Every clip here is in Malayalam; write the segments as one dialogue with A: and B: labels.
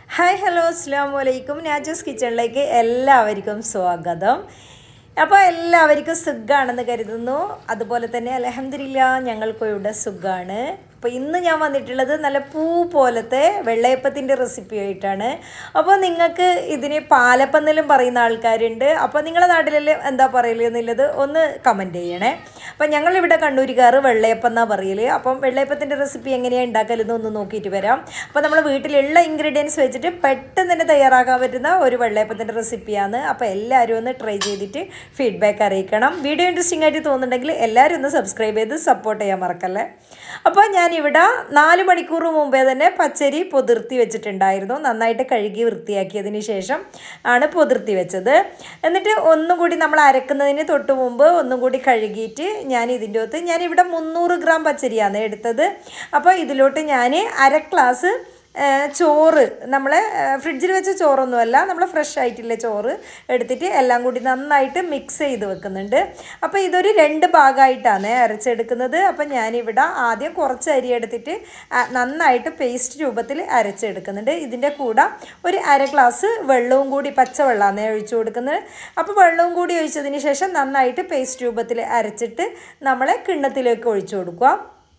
A: ഹായ് ഹലോ അസ്സാം വലൈക്കും നാജൂസ് കിച്ചണിലേക്ക് എല്ലാവർക്കും സ്വാഗതം അപ്പോൾ എല്ലാവർക്കും സുഖമാണെന്ന് കരുതുന്നു അതുപോലെ തന്നെ അലഹമില്ല ഞങ്ങൾക്കും ഇവിടെ സുഖമാണ് അപ്പോൾ ഇന്ന് ഞാൻ വന്നിട്ടുള്ളത് നല്ല പൂ പോലത്തെ വെള്ളയപ്പത്തിൻ്റെ റെസിപ്പി ആയിട്ടാണ് അപ്പോൾ നിങ്ങൾക്ക് ഇതിന് പാലപ്പന്നെല്ലാം പറയുന്ന ആൾക്കാരുണ്ട് അപ്പോൾ നിങ്ങളുടെ നാട്ടിലെല്ലാം എന്താ പറയല് എന്നുള്ളത് ഒന്ന് കമൻറ്റ് ചെയ്യണേ അപ്പോൾ ഞങ്ങളിവിടെ കണ്ണൂരുകാർ വെള്ളയപ്പം എന്നാണ് പറയൽ അപ്പം വെള്ളയപ്പത്തിൻ്റെ റെസിപ്പി എങ്ങനെയാണ് ഉണ്ടാക്കലെന്ന് ഒന്ന് നോക്കിയിട്ട് വരാം അപ്പോൾ നമ്മൾ വീട്ടിലുള്ള ഇൻഗ്രീഡിയൻസ് വെച്ചിട്ട് പെട്ടെന്ന് തന്നെ തയ്യാറാക്കാൻ പറ്റുന്ന ഒരു വെള്ളയപ്പത്തിൻ്റെ റെസിപ്പിയാണ് അപ്പോൾ എല്ലാവരും ഒന്ന് ട്രൈ ചെയ്തിട്ട് ഫീഡ്ബാക്ക് അറിയിക്കണം വീഡിയോ ഇൻട്രസ്റ്റിംഗ് ആയിട്ട് തോന്നുന്നുണ്ടെങ്കിൽ എല്ലാവരും ഒന്ന് സബ്സ്ക്രൈബ് ചെയ്ത് സപ്പോർട്ട് ചെയ്യാൻ മറക്കല്ലേ അപ്പോൾ ഞാനിവിടെ നാല് മണിക്കൂർ മുമ്പേ തന്നെ പച്ചരി പൊതിർത്തി വെച്ചിട്ടുണ്ടായിരുന്നു നന്നായിട്ട് കഴുകി വൃത്തിയാക്കിയതിന് ശേഷം ആണ് പൊതിർത്തി വെച്ചത് എന്നിട്ട് ഒന്നും കൂടി നമ്മൾ അരക്കുന്നതിന് തൊട്ട് മുമ്പ് ഒന്നും കൂടി കഴുകിയിട്ട് ഞാൻ ഇതിൻ്റെ അകത്ത് ഞാനിവിടെ മുന്നൂറ് ഗ്രാം പച്ചരിയാണ് എടുത്തത് അപ്പോൾ ഇതിലോട്ട് ഞാൻ അര ഗ്ലാസ് ചോറ് നമ്മൾ ഫ്രിഡ്ജിൽ വെച്ച ചോറൊന്നുമല്ല നമ്മൾ ഫ്രഷ് ആയിട്ടുള്ള ചോറ് എടുത്തിട്ട് എല്ലാം കൂടി നന്നായിട്ട് മിക്സ് ചെയ്ത് വെക്കുന്നുണ്ട് അപ്പോൾ ഇതൊരു രണ്ട് ഭാഗമായിട്ടാണ് അരച്ചെടുക്കുന്നത് അപ്പോൾ ഞാനിവിടെ ആദ്യം കുറച്ച് അരി എടുത്തിട്ട് നന്നായിട്ട് പേസ്റ്റ് രൂപത്തിൽ അരച്ചെടുക്കുന്നുണ്ട് ഇതിൻ്റെ കൂടെ ഒരു അര ഗ്ലാസ് വെള്ളവും കൂടി പച്ചവെള്ളമാണ് ഒഴിച്ചു കൊടുക്കുന്നത് അപ്പോൾ വെള്ളവും കൂടി ഒഴിച്ചതിന് ശേഷം നന്നായിട്ട് പേസ്റ്റ് രൂപത്തിൽ അരച്ചിട്ട് നമ്മളെ കിണ്ണത്തിലേക്ക് ഒഴിച്ചു കൊടുക്കുക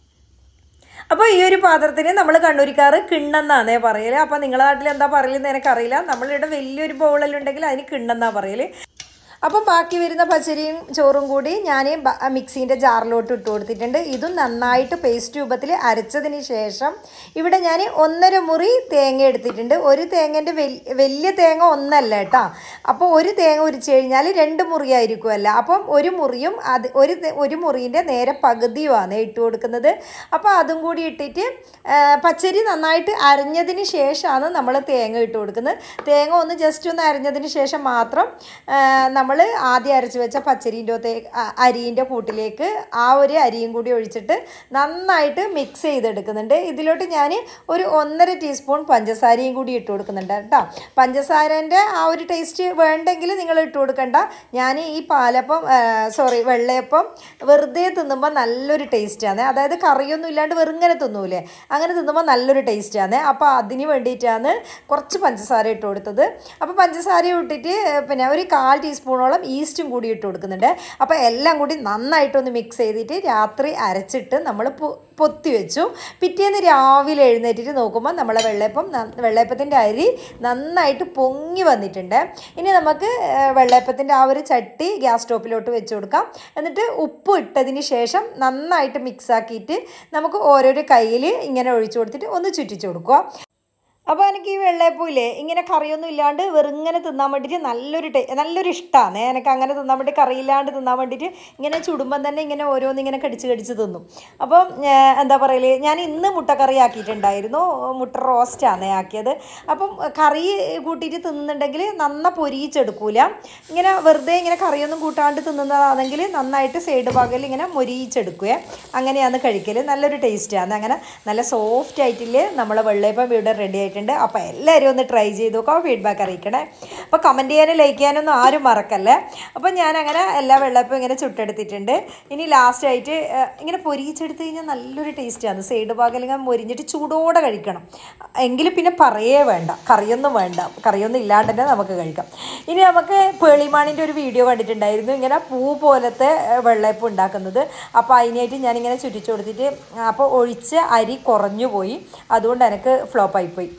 A: അപ്പോൾ ഈ ഒരു പാത്രത്തിന് നമ്മൾ കണ്ണൂരിക്കാറ് കിണ്ണെന്നാണേ പറയൽ അപ്പോൾ നിങ്ങളുടെ നാട്ടിൽ എന്താ പറയലെന്ന് എനിക്കറിയില്ല നമ്മളിവിടെ വലിയൊരു ബൗളെല്ലാം ഉണ്ടെങ്കിൽ അതിന് കിണ്ണെന്നാണ് പറയൽ അപ്പം ബാക്കി വരുന്ന പച്ചരിയും ചോറും കൂടി ഞാൻ മിക്സീൻ്റെ ജാറിലോട്ട് ഇട്ട് കൊടുത്തിട്ടുണ്ട് ഇതും നന്നായിട്ട് പേസ്റ്റ് രൂപത്തിൽ അരച്ചതിന് ശേഷം ഇവിടെ ഞാൻ ഒന്നര മുറി തേങ്ങ എടുത്തിട്ടുണ്ട് ഒരു തേങ്ങൻ്റെ വലിയ തേങ്ങ ഒന്നല്ല കേട്ടോ അപ്പോൾ ഒരു തേങ്ങ ഉരിച്ചു കഴിഞ്ഞാൽ രണ്ട് മുറിയായിരിക്കുമല്ല അപ്പം ഒരു മുറിയും അത് ഒരു ഒരു മുറീൻ്റെ നേരെ പകുതിയുമാണ് ഇട്ട് കൊടുക്കുന്നത് അപ്പോൾ അതും കൂടി ഇട്ടിട്ട് പച്ചരി നന്നായിട്ട് അരഞ്ഞതിന് ശേഷമാണ് നമ്മൾ തേങ്ങ ഇട്ട് കൊടുക്കുന്നത് തേങ്ങ ഒന്ന് ജസ്റ്റ് ഒന്ന് അരഞ്ഞതിന് ശേഷം മാത്രം നമ്മൾ ആദ്യം അരച്ച് വെച്ച പച്ചരീൻ്റെ അരിൻ്റെ കൂട്ടിലേക്ക് ആ ഒരു അരിയും കൂടി ഒഴിച്ചിട്ട് നന്നായിട്ട് മിക്സ് ചെയ്തെടുക്കുന്നുണ്ട് ഇതിലോട്ട് ഞാൻ ഒരു ഒന്നര ടീസ്പൂൺ പഞ്ചസാരയും കൂടി ഇട്ട് കൊടുക്കുന്നുണ്ട് കേട്ടോ പഞ്ചസാരൻ്റെ ആ ഒരു ടേസ്റ്റ് വേണ്ടെങ്കിൽ നിങ്ങൾ ഇട്ട് കൊടുക്കണ്ട ഞാൻ ഈ പാലപ്പം സോറി വെള്ളയപ്പം വെറുതെ തിന്നുമ്പോൾ നല്ലൊരു ടേസ്റ്റാണ് അതായത് കറിയൊന്നും ഇല്ലാണ്ട് വെറുങ്ങനെ തിന്നൂലേ അങ്ങനെ തിന്നുമ്പോൾ നല്ലൊരു ടേസ്റ്റാണ് അപ്പോൾ അതിന് വേണ്ടിയിട്ടാണ് കുറച്ച് പഞ്ചസാര ഇട്ട് കൊടുത്തത് അപ്പോൾ പഞ്ചസാര ഇട്ടിട്ട് പിന്നെ ഒരു കാൽ ടീസ്പൂൺ സ്പൂണോളം ഈസ്റ്റും കൂടി ഇട്ട് കൊടുക്കുന്നുണ്ട് അപ്പോൾ എല്ലാം കൂടി നന്നായിട്ടൊന്ന് മിക്സ് ചെയ്തിട്ട് രാത്രി അരച്ചിട്ട് നമ്മൾ പൊത്തി വെച്ചു പിറ്റേന്ന് രാവിലെ എഴുന്നേറ്റിട്ട് നോക്കുമ്പോൾ നമ്മളെ വെള്ളയപ്പം വെള്ളയപ്പത്തിൻ്റെ അരി നന്നായിട്ട് പൊങ്ങി വന്നിട്ടുണ്ട് ഇനി നമുക്ക് വെള്ളയപ്പത്തിൻ്റെ ആ ഒരു ചട്ടി ഗ്യാസ് സ്റ്റോപ്പിലോട്ട് വെച്ച് കൊടുക്കാം എന്നിട്ട് ഉപ്പ് ഇട്ടതിന് ശേഷം നന്നായിട്ട് മിക്സ് ആക്കിയിട്ട് നമുക്ക് ഓരോരോ കയ്യിൽ ഇങ്ങനെ ഒഴിച്ചു കൊടുത്തിട്ട് ഒന്ന് ചുറ്റിച്ചു കൊടുക്കുക അപ്പോൾ എനിക്ക് ഈ വെള്ളയപ്പൂല്ലേ ഇങ്ങനെ കറിയൊന്നും ഇല്ലാണ്ട് വെറുങ്ങനെ തിന്നാൻ വേണ്ടിയിട്ട് നല്ലൊരു ടേ നല്ലൊരു ഇഷ്ടമാണ് എനിക്ക് അങ്ങനെ തിന്നാൻ വേണ്ടി കറിയില്ലാണ്ട് തിന്നാൻ വേണ്ടിയിട്ട് ഇങ്ങനെ ചുടുമ്പം തന്നെ ഇങ്ങനെ ഓരോന്ന് ഇങ്ങനെ കടിച്ച് കടിച്ച് തിന്നും അപ്പം എന്താ പറയല് ഞാൻ ഇന്ന് മുട്ടക്കറി ആക്കിയിട്ടുണ്ടായിരുന്നു മുട്ട റോസ്റ്റാണ് ആക്കിയത് അപ്പം കറി കൂട്ടിയിട്ട് തിന്നുന്നുണ്ടെങ്കിൽ നന്ന പൊരിയിച്ചെടുക്കൂല ഇങ്ങനെ വെറുതെ ഇങ്ങനെ കറിയൊന്നും കൂട്ടാണ്ട് തിന്നുന്നതാണെങ്കിൽ നന്നായിട്ട് സൈഡ് ഭാഗത്തിൽ ഇങ്ങനെ മൊരിയിച്ചെടുക്കുക അങ്ങനെയാണ് കഴിക്കൽ നല്ലൊരു ടേസ്റ്റാണ് അങ്ങനെ നല്ല സോഫ്റ്റ് ആയിട്ടില്ലേ നമ്മളെ വെള്ളയപ്പം ഇവിടെ റെഡി ആയിട്ട് ആയിട്ടുണ്ട് അപ്പോൾ എല്ലാവരും ഒന്ന് ട്രൈ ചെയ്ത് നോക്കാം ഫീഡ്ബാക്ക് അറിയിക്കണേ അപ്പോൾ കമൻറ്റ് ചെയ്യാനും ലൈക്ക് ചെയ്യാനൊന്നും ആരും മറക്കല്ലേ അപ്പോൾ ഞാൻ അങ്ങനെ എല്ലാ വെള്ളയപ്പം ഇങ്ങനെ ചുട്ടെടുത്തിട്ടുണ്ട് ഇനി ലാസ്റ്റ് ആയിട്ട് ഇങ്ങനെ പൊരിച്ചെടുത്ത് കഴിഞ്ഞാൽ നല്ലൊരു ടേസ്റ്റാണ് സൈഡ് ഭാഗം ഇങ്ങനെ മൊരിഞ്ഞിട്ട് ചൂടോടെ കഴിക്കണം എങ്കിൽ പിന്നെ പറയേ വേണ്ട കറിയൊന്നും വേണ്ട കറിയൊന്നും ഇല്ലാണ്ട് തന്നെ നമുക്ക് കഴിക്കാം ഇനി നമുക്ക് പേളിമാണിൻ്റെ ഒരു വീഡിയോ കണ്ടിട്ടുണ്ടായിരുന്നു ഇങ്ങനെ പൂ പോലത്തെ വെള്ളയപ്പം ഉണ്ടാക്കുന്നത് അപ്പോൾ അതിനായിട്ട് ഞാനിങ്ങനെ ചുറ്റിച്ചു കൊടുത്തിട്ട് അപ്പോൾ ഒഴിച്ച അരി കുറഞ്ഞു പോയി അതുകൊണ്ട് എനിക്ക് ഫ്ലോപ്പായിപ്പോയി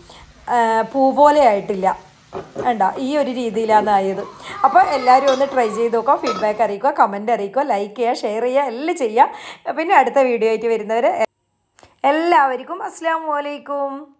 A: പൂ പോലെ ആയിട്ടില്ല വേണ്ട ഈ ഒരു രീതിയിലാണ് ആയത് അപ്പോൾ എല്ലാവരും ഒന്ന് ട്രൈ ചെയ്ത് നോക്കാം ഫീഡ്ബാക്ക് അറിയിക്കുക കമൻറ്റ് അറിയിക്കുക ലൈക്ക് ചെയ്യുക ഷെയർ ചെയ്യുക എല്ലാം ചെയ്യുക പിന്നെ അടുത്ത വീഡിയോ ആയിട്ട് വരുന്നവർ എല്ലാവർക്കും അസ്സാം വലൈക്കും